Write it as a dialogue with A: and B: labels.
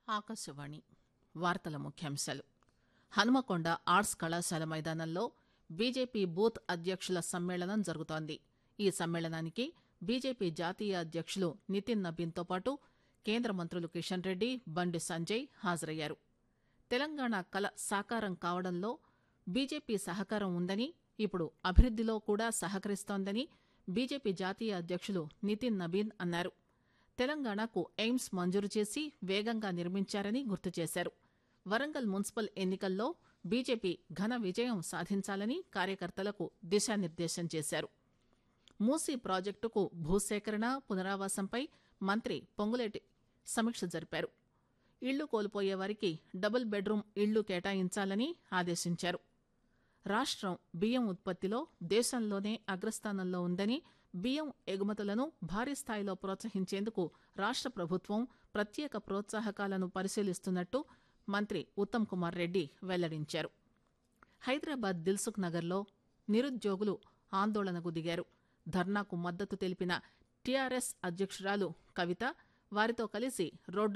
A: ఆకాశవాణి వార్తల ముఖ్యాంశాలు హన్మకొండ ఆర్ట్స్ కళాశాల మైదానంలో బీజేపీ బూత్ అధ్యక్షుల సమ్మేళనం జరుగుతోంది ఈ సమ్మేళనానికి బీజేపీ జాతీయ అధ్యక్షులు నితిన్ నబీన్తో పాటు కేంద్ర మంత్రులు కిషన్ రెడ్డి బండి సంజయ్ హాజరయ్యారు తెలంగాణ కల సాకారం కావడంలో బీజేపీ సహకారం ఉందని ఇప్పుడు అభివృద్దిలో కూడా సహకరిస్తోందని బీజేపీ జాతీయ అధ్యక్షులు నితిన్ నబీన్ అన్నారు తెలంగాణకు ఎయిమ్స్ మంజూరు చేసి వేగంగా నిర్మించారని గుర్తు చేశారు వరంగల్ మున్సిపల్ ఎన్నికల్లో బీజేపీ ఘన విజయం సాధించాలని కార్యకర్తలకు దిశానిర్దేశం చేశారు మూసీ ప్రాజెక్టుకు భూసేకరణ పునరావాసంపై మంత్రి పొంగులేటి సమీక్ష జరిపారు ఇళ్లు కోల్పోయే వారికి డబుల్ బెడ్రూం ఇళ్లు కేటాయించాలని ఆదేశించారు రాష్ట్రం బియ్యం ఉత్పత్తిలో దేశంలోనే అగ్రస్థానంలో ఉందని బియ్యం ఎగుమతులను భారీ స్థాయిలో ప్రోత్సహించేందుకు రాష్ట్ర ప్రభుత్వం ప్రత్యేక ప్రోత్సాహకాలను పరిశీలిస్తున్నట్టు మంత్రి ఉత్తమ్ కుమార్ రెడ్డి వెల్లడించారు హైదరాబాద్ దిల్సుఖ్ నగర్లో నిరుద్యోగులు ఆందోళనకు దిగారు ధర్నాకు మద్దతు తెలిపిన టీఆర్ఎస్ అధ్యక్షురాలు కవిత వారితో కలిసి రోడ్డు